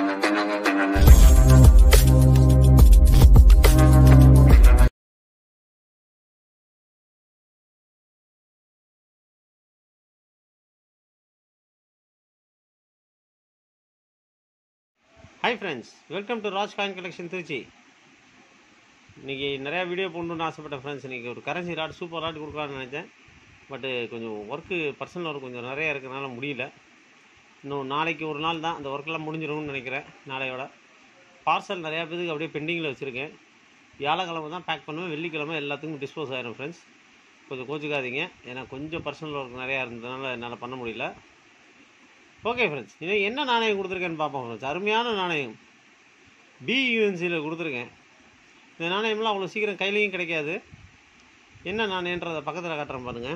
hi friends welcome to Raj coin collection Trichy இன்றைக்கி நிறையா video போடணுன்னு ஆசைப்பட்டேன் ஃப்ரெண்ட்ஸ் இன்றைக்கி ஒரு கரன்சி ராட் சூப்பர் ராட் கொடுக்கலான்னு நினச்சேன் பட்டு கொஞ்சம் ஒர்க்கு பர்சனல் ஒர்க் கொஞ்சம் நிறைய இருக்கனால முடியல இன்னும் நாளைக்கு ஒரு நாள் தான் அந்த ஒர்க்கெல்லாம் முடிஞ்சிடும்னு நினைக்கிறேன் நாளையோட பார்சல் நிறையா பேருக்கு அப்படியே பெண்டிங்கில் வச்சுருக்கேன் வியாழக்கிழமை தான் பேக் பண்ணுவேன் வெள்ளிக்கிழமை எல்லாத்துக்கும் டிஸ்போஸ் ஆயிரும் ஃப்ரெண்ட்ஸ் கொஞ்சம் கோச்சிக்காதீங்க ஏன்னா கொஞ்சம் பர்சனல் ஒர்க் நிறையா இருந்ததுனால என்னால் பண்ண முடியல ஓகே ஃப்ரெண்ட்ஸ் இது என்ன நாணயம் கொடுத்துருக்கேன்னு பார்ப்போம் ஃப்ரெண்ட்ஸ் அருமையான நாணயம் பியூஎன்சியில் கொடுத்துருக்கேன் இந்த நாணயம்லாம் அவ்வளோ சீக்கிரம் கையிலையும் கிடைக்காது என்ன நாணயன்றதை பக்கத்தில் காட்டுறேன் பாருங்கள்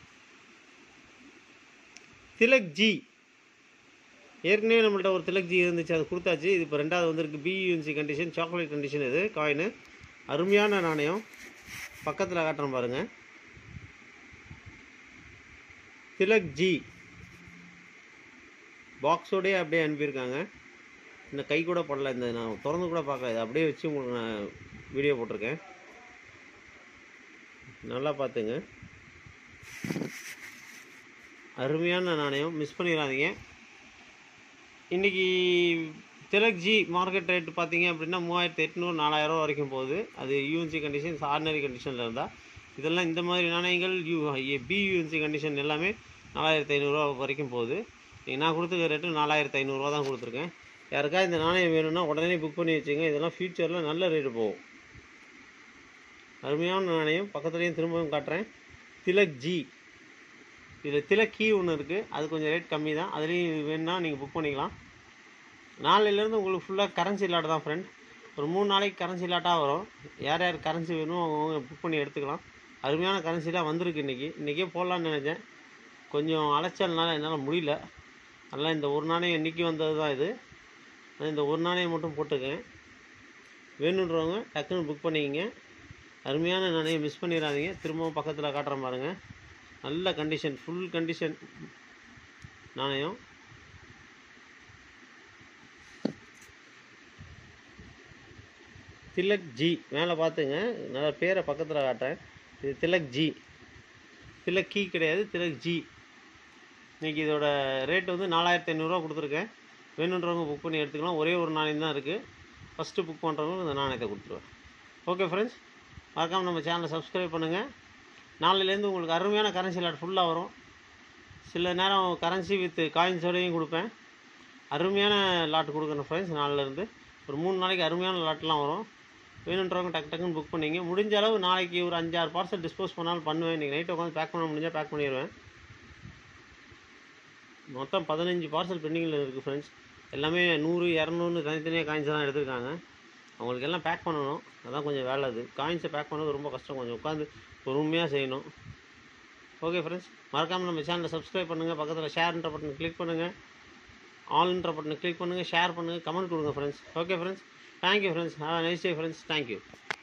திலக் ஜி ஏற்கனவே நம்மள்ட்ட ஒரு திலக் ஜி இருந்துச்சு அது கொடுத்தாச்சு இது இப்போ ரெண்டாவது வந்திருக்கு பியூஎன்சி கண்டிஷன் சாக்லேட் கண்டிஷன் இது காயின் அருமையான நாணயம் பக்கத்தில் காட்டுறேன் பாருங்கள் திலக் ஜி பாக்ஸோடயே அப்படியே அனுப்பியிருக்காங்க இந்த கை கூட படல இந்த நான் திறந்து கூட பார்க்கல இதை அப்படியே வச்சு உங்களுக்கு நான் வீடியோ போட்டிருக்கேன் நல்லா பார்த்துங்க அருமையான நாணயம் மிஸ் பண்ணிடாதீங்க இன்றைக்கி திலக் ஜி மார்க்கெட் ரேட் பார்த்தீங்க அப்படின்னா மூவாயிரத்து எட்நூறு நாலாயிரம் வரைக்கும் போகுது அது யூஎன்சி கண்டிஷன்ஸ் ஆர்டினரி கண்டிஷனில் இருந்தால் இதெல்லாம் இந்த மாதிரி நாணயங்கள் யூ பியூஎன்சி கண்டிஷன் எல்லாமே நாலாயிரத்து ஐநூறுரூவா வரைக்கும் போகுது இன்னைக்கு நான் கொடுத்துருக்க ரேட்டு நாலாயிரத்து ஐநூறுரூவா தான் கொடுத்துருக்கேன் யாருக்கா இந்த நாணயம் வேணும்னா உடனே புக் பண்ணி வச்சுங்க இதெல்லாம் ஃப்யூச்சரில் நல்ல ரேட்டு போகும் அருமையான நாணயம் பக்கத்துலேயும் திரும்பவும் காட்டுறேன் திலக் ஜி இதில் திலக் கீ ஒன்று இருக்குது அது கொஞ்சம் ரேட் கம்மி தான் அதுலேயும் வேணும்னா நீங்கள் புக் பண்ணிக்கலாம் நாளையிலேருந்து உங்களுக்கு ஃபுல்லாக கரன்சி லாட் தான் ஃப்ரெண்ட் ஒரு மூணு நாளைக்கு கரன்சி லாட்டாக வரும் யார் யார் கரன்சி வேணும் அவங்க புக் பண்ணி எடுத்துக்கலாம் அருமையான கரன்சிலாம் வந்திருக்கு இன்றைக்கி இன்றைக்கே போடலான்னு நினச்சேன் கொஞ்சம் அலைச்சல்னால என்னால் முடியல அதனால் இந்த ஒரு நாணயம் இன்றைக்கி வந்தது தான் இது நான் இந்த ஒரு நாணயம் மட்டும் போட்டுக்கேன் வேணுன்றவங்க டக்குன்னு புக் பண்ணிக்கிங்க அருமையான நாணயம் மிஸ் பண்ணிடாதீங்க திரும்பவும் பக்கத்தில் காட்டுறேன் பாருங்கள் நல்ல கண்டிஷன் ஃபுல் கண்டிஷன் நாணயம் திலக் ஜி மேலே பார்த்துங்க நல்லா பேரை பக்கத்தில் காட்டுறேன் இது திலக் ஜி திலக் கீ கிடையாது திலக் ஜி இன்றைக்கி இதோட ரேட் வந்து நாலாயிரத்தி ஐநூறுரூவா கொடுத்துருக்கேன் வேணுன்றவங்க புக் பண்ணி எடுத்துக்கலாம் ஒரே ஒரு நாணயம் தான் இருக்குது ஃபஸ்ட்டு புக் பண்ணுறவங்க இந்த நாணயத்தை கொடுத்துருவேன் ஓகே ஃப்ரெண்ட்ஸ் மறக்காமல் நம்ம சேனலை சப்ஸ்கிரைப் பண்ணுங்கள் நாளையிலேருந்து உங்களுக்கு அருமையான கரன்சி லாட் ஃபுல்லாக வரும் சில நேரம் கரன்சி வித் காயின்ஸோடையும் கொடுப்பேன் அருமையான லாட் கொடுக்கணும் ஃப்ரெண்ட்ஸ் நாளிலேருந்து ஒரு மூணு நாளைக்கு அருமையான லாட்லாம் வரும் வேணுன்றவங்க டக்கு டக்குன்னு புக் பண்ணிங்க முடிஞ்ச அளவு நாளைக்கு ஒரு அஞ்சாறு பார்சல் டிஸ்போஸ் பண்ணாலும் பண்ணுவேன் இன்றைக்கி நைட்டு உட்காந்து பேக் பண்ண முடிஞ்சால் பேக் பண்ணிடுவேன் மொத்தம் பதினஞ்சு பார்சல் பெண்டிங்கில் இருக்குது ஃப்ரெண்ட்ஸ் எல்லாமே நூறு இரநூறு தனித்தனியாக காயின்ஸ் தான் எடுத்திருக்காங்க அவங்களுக்கு எல்லாம் பேக் பண்ணணும் அதான் கொஞ்சம் வேலை அது காயின்ஸை பேக் பண்ணது ரொம்ப கஷ்டம் கொஞ்சம் உட்காந்து பொறுமையாக செய்யணும் ஓகே ஃப்ரெண்ட்ஸ் மறக்காமல் நம்ம சேனலை சப்ஸ்கிரைப் பண்ணுங்கள் பக்கத்தில் ஷேர்ன்ற பட்டன் கிளிக் பண்ணுங்கள் ஆல்ன்ற பட்டனை கிளிக் பண்ணுங்கள் ஷேர் பண்ணுங்கள் கமெண்ட் கொடுங்க friends okay friends thank you friends have nice day friends thank you